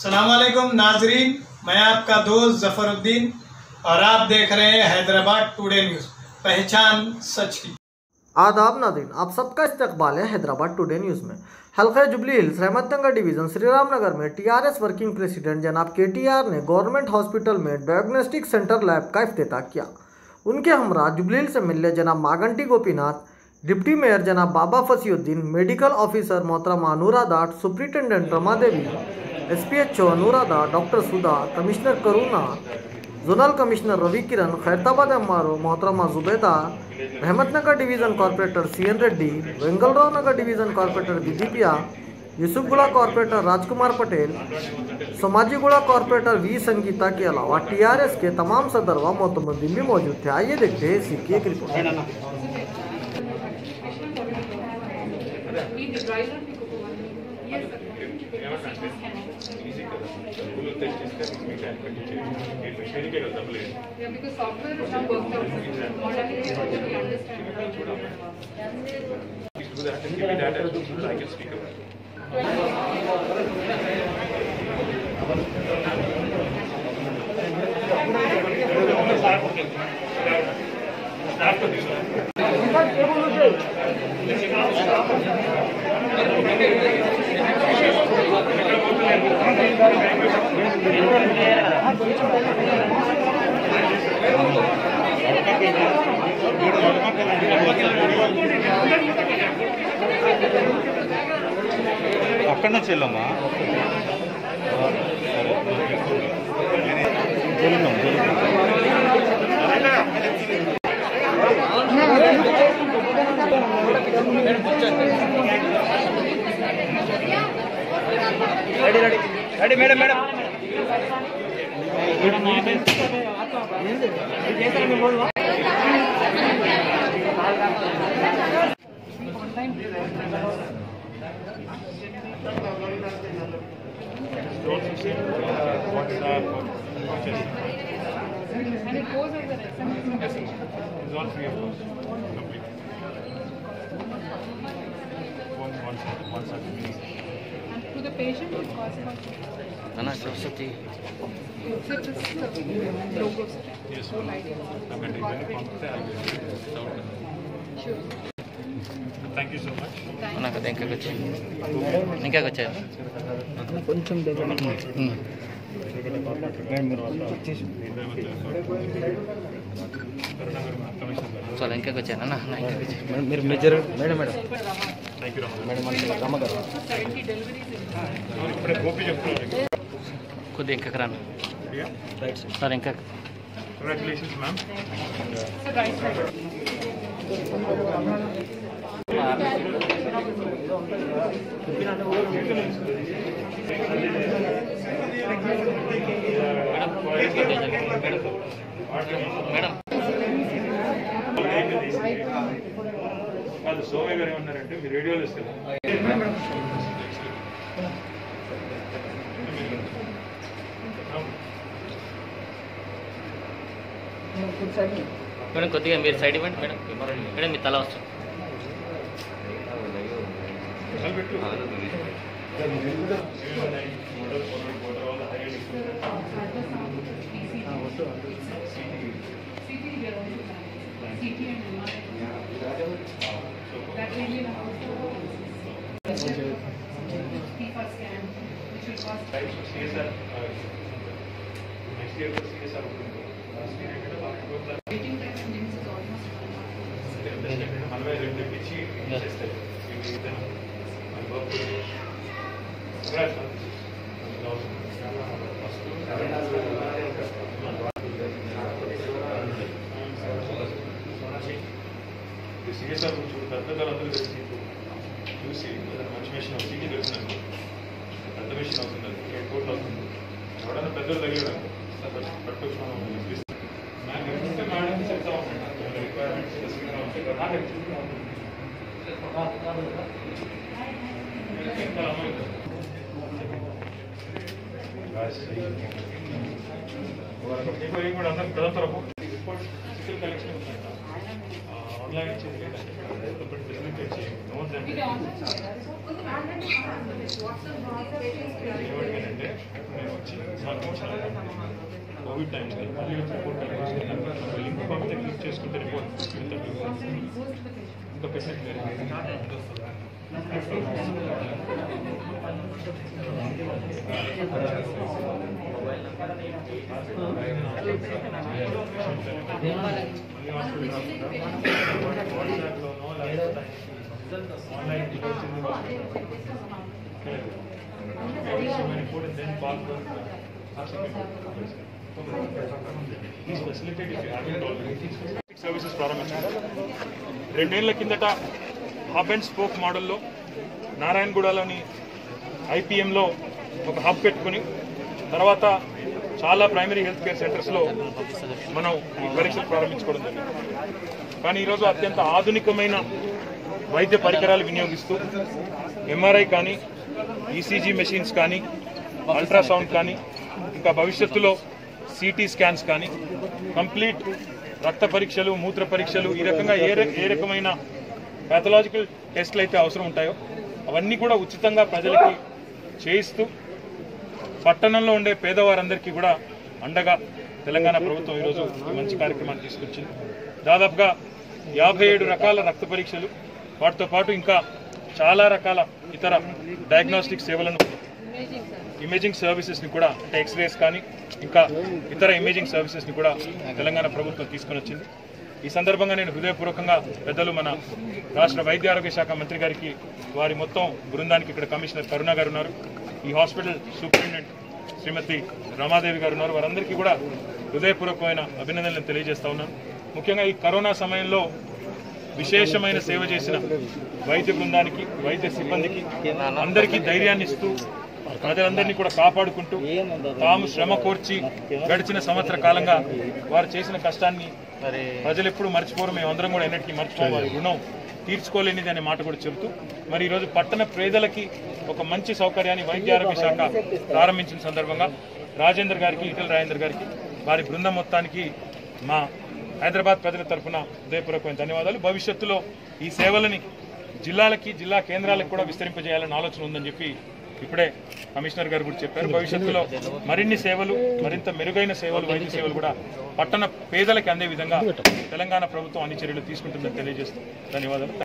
सलामकुम नाजरीन मैं आपका दोस्त जफरुद्दीन और आप देख रहे हैं हैदराबाद टुडे न्यूज़ पहचान सच की आदाब नादरीन आप सबका इस्तकबाल है हैदराबाद टुडे न्यूज़ में हल्का Jubilee Hills Rahmatnagar division Sriram Nagar में टीआरएस वर्किंग प्रेसिडेंट जनाब केटीआर ने गवर्नमेंट हॉस्पिटल में डायग्नोस्टिक सेंटर लैब का इफ्तिताह किया उनके हमरा जुबली हिल्स से मिले जनाब मागंटी गोपीनाथ डिप्टी मेयर जनाब बाबा फसीउद्दीन मेडिकल ऑफिसर मोहतरमा अनूरा दाट superintendent Rama Devi S P H O अनूरा दाट doctor Sudha commissioner Karuna zonal commissioner Ravi Kiran Khairatabad M मोहतरमा Zubeda Rahmatnagar division corporator C N Reddy Vengalrao Nagar division corporator दिदीपिया Yousufguda corporator Rajkumar Patel Somajiguda corporator V Sangeeta के अलावा टीआरएस के तमाम सदर व मोतमदीन भी मौजूद थे आइए देखते हैं इसी की एक report Yeah, because software is not worked out. Modality is also we understand. అక్కడ నుంచి వెళ్ళమ్మా జరుగుతాం జరుగుతాం And it goes as an SMS. And to the patient, it costs about అన్న Saraswati So this is the logo, sir. Yes, whole idea. Sure. నాకు అది ఇంకా వచ్చాయి ఇంకా వచ్చాయి చాలా ఇంకా వచ్చాను అన్న నా ఇంకా వచ్చాయి మీరు మెజర్ మేడం మేడం మేడం అంటే రమ్మగారు Seventy deliveries in కొద్దిగా ఇంకా రాను రైట్ సార్ సార్ ఇంకా So right side. మేడం కాదు సోమయ్య గారు ఏమన్నారంటే మీరు రేడియోలో ఇస్తారు మేడం కొద్దిగా మీరు సైడ్ ఇవ్వండి మేడం మేడం మీ తల వస్తుంది పెట్టు CT and MRI. That really will also. FIFA scan, which will cost. CSR next year CSR ఉంటుంది లాస్ట్ ఇయర్ ఏంటంటే మనకి Waiting time and things is almost one month. నలభై రెండు ఇచ్చి చేస్తాయి ఇవి ఇతను మన వర్క్ Congrats, man. ఇది సిఎస్ఆర్ గురించి ఇప్పుడు పెద్ద అందరూ తెలిసి ఇప్పుడు చూసి ఏదైనా మంచి మిషన్ సీటీ దొరికిందండి పెద్ద మిషన్ అవుతుంది అది ఎయిట్ కోట్లు అవుతుంది ఎవడన్నా పెద్దలు తగిలాడు పట్టుకొచ్చి మనం చూపిస్తాం నాకు ఎప్పుడంటే మేడం చెప్తా ఉంటాను రిక్వైర్మెంట్స్ స్పెసిఫిక్గా ఉంటాయి కదా నాకు చెప్తా ఉంటాను కూడా అందరూ పెడతారు report physical collection online facility no ఇది online కదా? ఏమంటానంటే కోవిడ్ టైం ఉంది మళ్ళీ వచ్చి రిపోర్ట్ కలెక్ట్ చేసుకుంటాం లింక్ పంపితే క్లిక్ చేసుకుంటే రిపోర్ట్ ఇంకా పెట్టినట్టు వాట్సాప్లోనో లేకపోతే online report then call services ప్రారంభించారు రెండేళ్ల కిందట హబ్ అండ్ స్పోక్ మోడల్లో నారాయణగూడలోని ఐపీఎంలో ఒక హబ్ పెట్టుకుని తర్వాత చాలా ప్రైమరీ హెల్త్ కేర్ సెంటర్స్లో మనం ఈ పరీక్షలు ప్రారంభించుకోవడం జరిగింది కానీ ఈరోజు అత్యంత ఆధునికమైన వైద్య పరికరాలు వినియోగిస్తూ ఎంఆర్ఐ కానీ ఈసీజీ మెషిన్స్ కానీ అల్ట్రాసౌండ్ కానీ ఇంకా భవిష్యత్తులో సిటీ స్కాన్స్ కానీ కంప్లీట్ రక్త పరీక్షలు మూత్ర పరీక్షలు ఈ రకంగా ఏ ర- ఏ రకమైన పాథలాజికల్ టెస్ట్లు అయితే అవసరం ఉంటాయో అవన్నీ కూడా ఉచితంగా ప్రజలకి చేయిస్తూ పట్టణంలో ఉండే పేదవారందరికీ కూడా అండగా తెలంగాణ ప్రభుత్వం ఈరోజు ఈ మంచి కార్యక్రమాన్ని తీసుకొచ్చింది దాదాపుగా యాభై ఏడు రకాల రక్త పరీక్షలు వాటితో పాటు ఇంకా చాలా రకాల ఇతర డయాగ్నోస్టిక్ సేవలను ఇమేజింగ్ సర్వీసెస్ని కూడా అంటే ఎక్స్రేస్ కానీ ఇంకా ఇతర ఇమేజింగ్ సర్వీసెస్ని కూడా తెలంగాణ ప్రభుత్వం తీసుకొని వచ్చింది ఈ సందర్భంగా నేను హృదయపూర్వకంగా పెద్దలు మన రాష్ట్ర వైద్య ఆరోగ్య శాఖ మంత్రి గారికి వారి మొత్తం బృందానికి ఇక్కడ కమిషనర్ కరుణ గారు ఉన్నారు ఈ హాస్పిటల్ సూపరింటెండెంట్ శ్రీమతి రమాదేవి గారు ఉన్నారు వారందరికీ కూడా హృదయపూర్వకమైన అభినందనలు తెలియజేస్తా ఉన్నాను ముఖ్యంగా ఈ కరోనా సమయంలో విశేషమైన సేవ చేసిన వైద్య బృందానికి వైద్య సిబ్బందికి అందరికీ ధైర్యాన్ని ఇస్తూ ప్రజలందరినీ కూడా కాపాడుకుంటూ తాము శ్రమ కోర్చి గడిచిన సంవత్సర కాలంగా వారు చేసిన కష్టాన్ని ప్రజలు ఎప్పుడు మర్చిపోరు మేము అందరం కూడా ఎన్నటికీ మర్చిపోం వారి రుణం తీర్చుకోలేనిది అనే మాట కూడా చెబుతూ మరి ఈరోజు పట్టణ పేదలకి ఒక మంచి సౌకర్యాన్ని వైద్య ఆరోగ్య శాఖ ప్రారంభించిన సందర్భంగా రాజేందర్ గారికి ఈటల రాజేందర్ గారికి వారి బృందం మొత్తానికి మా హైదరాబాద్ ప్రజల తరఫున హృదయపూర్వకమైన ధన్యవాదాలు భవిష్యత్తులో ఈ సేవలని జిల్లాలకి జిల్లా కేంద్రాలకు కూడా విస్తరింపజేయాలన్న ఆలోచన ఉందని చెప్పి ఇప్పుడే కమిషనర్ గారు కూడా చెప్పారు భవిష్యత్తులో మరిన్ని సేవలు మరింత మెరుగైన సేవలు వైద్య సేవలు కూడా పట్టణ పేదలకి అందే విధంగా తెలంగాణ ప్రభుత్వం అన్ని చర్యలు తీసుకుంటుందని తెలియజేస్తూ ధన్యవాదాలు